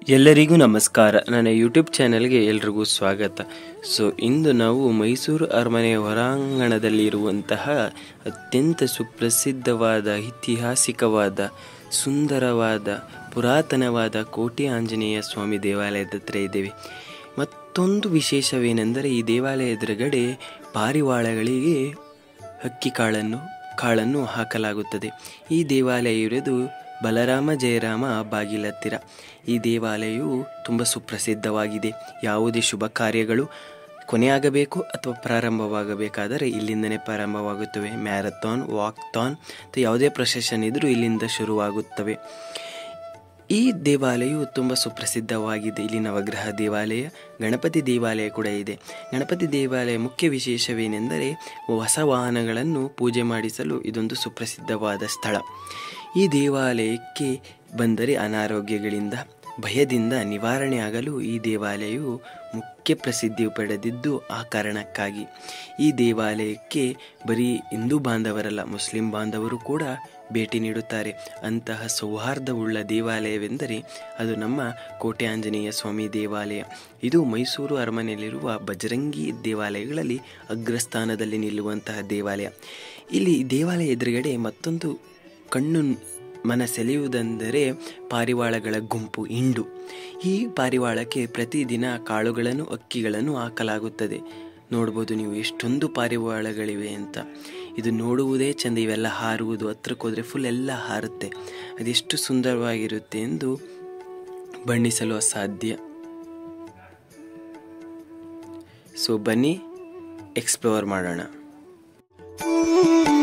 ಎಲ್ಲರಿಗೂ ನಮಸ್ಕಾರ ನನ್ನ ಯೂಟ್ಯೂಬ್ ಚಾನೆಲ್ಗೆ ಎಲ್ರಿಗೂ ಸ್ವಾಗತ ಸೊ ಇಂದು ನಾವು ಮೈಸೂರು ಅರಮನೆಯ ಹೊರಾಂಗಣದಲ್ಲಿರುವಂತಹ ಅತ್ಯಂತ ಸುಪ್ರಸಿದ್ಧವಾದ ಐತಿಹಾಸಿಕವಾದ ಸುಂದರವಾದ ಪುರಾತನವಾದ ಕೋಟೆ ಆಂಜನೇಯ ಸ್ವಾಮಿ ದೇವಾಲಯದ ಹತ್ರ ಇದ್ದೇವೆ ಮತ್ತೊಂದು ವಿಶೇಷವೇನೆಂದರೆ ಈ ದೇವಾಲಯ ಎದುರುಗಡೆ ಪಾರಿವಾಳಗಳಿಗೆ ಹಕ್ಕಿ ಕಾಳನ್ನು ಕಾಳನ್ನು ಹಾಕಲಾಗುತ್ತದೆ ಈ ದೇವಾಲಯ ಇರೋದು ಬಲರಾಮ ಜಯರಾಮ ಬಾಗಿಲತ್ತಿರ ಈ ದೇವಾಲಯವು ತುಂಬ ಸುಪ್ರಸಿದ್ಧವಾಗಿದೆ ಯಾವುದೇ ಶುಭ ಕಾರ್ಯಗಳು ಕೊನೆಯಾಗಬೇಕು ಅಥವಾ ಪ್ರಾರಂಭವಾಗಬೇಕಾದರೆ ಇಲ್ಲಿಂದನೇ ಪ್ರಾರಂಭವಾಗುತ್ತವೆ ಮ್ಯಾರಥಾನ್ ವಾಕ್ಥಾನ್ ಅಥವಾ ಯಾವುದೇ ಪ್ರೊಸೆಷನ್ ಇದ್ದರೂ ಇಲ್ಲಿಂದ ಶುರುವಾಗುತ್ತವೆ ಈ ದೇವಾಲಯವು ತುಂಬ ಸುಪ್ರಸಿದ್ಧವಾಗಿದೆ ಇಲ್ಲಿ ನವಗ್ರಹ ದೇವಾಲಯ ಗಣಪತಿ ದೇವಾಲಯ ಕೂಡ ಇದೆ ಗಣಪತಿ ದೇವಾಲಯ ಮುಖ್ಯ ವಿಶೇಷವೇನೆಂದರೆ ಹೊಸ ವಾಹನಗಳನ್ನು ಪೂಜೆ ಮಾಡಿಸಲು ಇದೊಂದು ಸುಪ್ರಸಿದ್ಧವಾದ ಸ್ಥಳ ಈ ದೇವಾಲಯಕ್ಕೆ ಬಂದರೆ ಅನಾರೋಗ್ಯಗಳಿಂದ ಭಯದಿಂದ ನಿವಾರಣೆ ಆಗಲು ಈ ದೇವಾಲಯವು ಮುಖ್ಯ ಪ್ರಸಿದ್ಧಿ ಪಡೆದಿದ್ದು ಆ ಕಾರಣಕ್ಕಾಗಿ ಈ ದೇವಾಲಯಕ್ಕೆ ಬರೀ ಹಿಂದೂ ಬಾಂಧವರಲ್ಲ ಮುಸ್ಲಿಂ ಬಾಂಧವರು ಕೂಡ ಭೇಟಿ ನೀಡುತ್ತಾರೆ ಅಂತಹ ಸೌಹಾರ್ದವುಳ್ಳ ದೇವಾಲಯವೆಂದರೆ ಅದು ನಮ್ಮ ಕೋಟೆ ಆಂಜನೇಯ ಸ್ವಾಮಿ ದೇವಾಲಯ ಇದು ಮೈಸೂರು ಅರಮನೆಯಲ್ಲಿರುವ ಬಜರಂಗಿ ದೇವಾಲಯಗಳಲ್ಲಿ ಅಗ್ರಸ್ಥಾನದಲ್ಲಿ ನಿಲ್ಲುವಂತಹ ದೇವಾಲಯ ಇಲ್ಲಿ ದೇವಾಲಯ ಎದುರುಗಡೆ ಮತ್ತೊಂದು ಕಣ್ಣು ಮನ ಸೆಳೆಯುವುದೆಂದರೆ ಪಾರಿವಾಳಗಳ ಗುಂಪು ಇಂಡು ಈ ಪಾರಿವಾಳಕ್ಕೆ ಪ್ರತಿದಿನ ಕಾಳುಗಳನ್ನು ಅಕ್ಕಿಗಳನ್ನು ಹಾಕಲಾಗುತ್ತದೆ ನೋಡ್ಬೋದು ನೀವು ಎಷ್ಟೊಂದು ಪಾರಿವಾಳಗಳಿವೆ ಅಂತ ಇದು ನೋಡುವುದೇ ಚೆಂದ ಇವೆಲ್ಲ ಹಾರುವುದು ಹತ್ರಕ್ಕೆ ಹೋದರೆ ಫುಲ್ ಎಲ್ಲ ಹಾರುತ್ತೆ ಅದೆಷ್ಟು ಸುಂದರವಾಗಿರುತ್ತೆ ಎಂದು ಬಣ್ಣಿಸಲು ಅಸಾಧ್ಯ ಸೊ ಬನ್ನಿ ಎಕ್ಸ್ಪ್ಲೋರ್ ಮಾಡೋಣ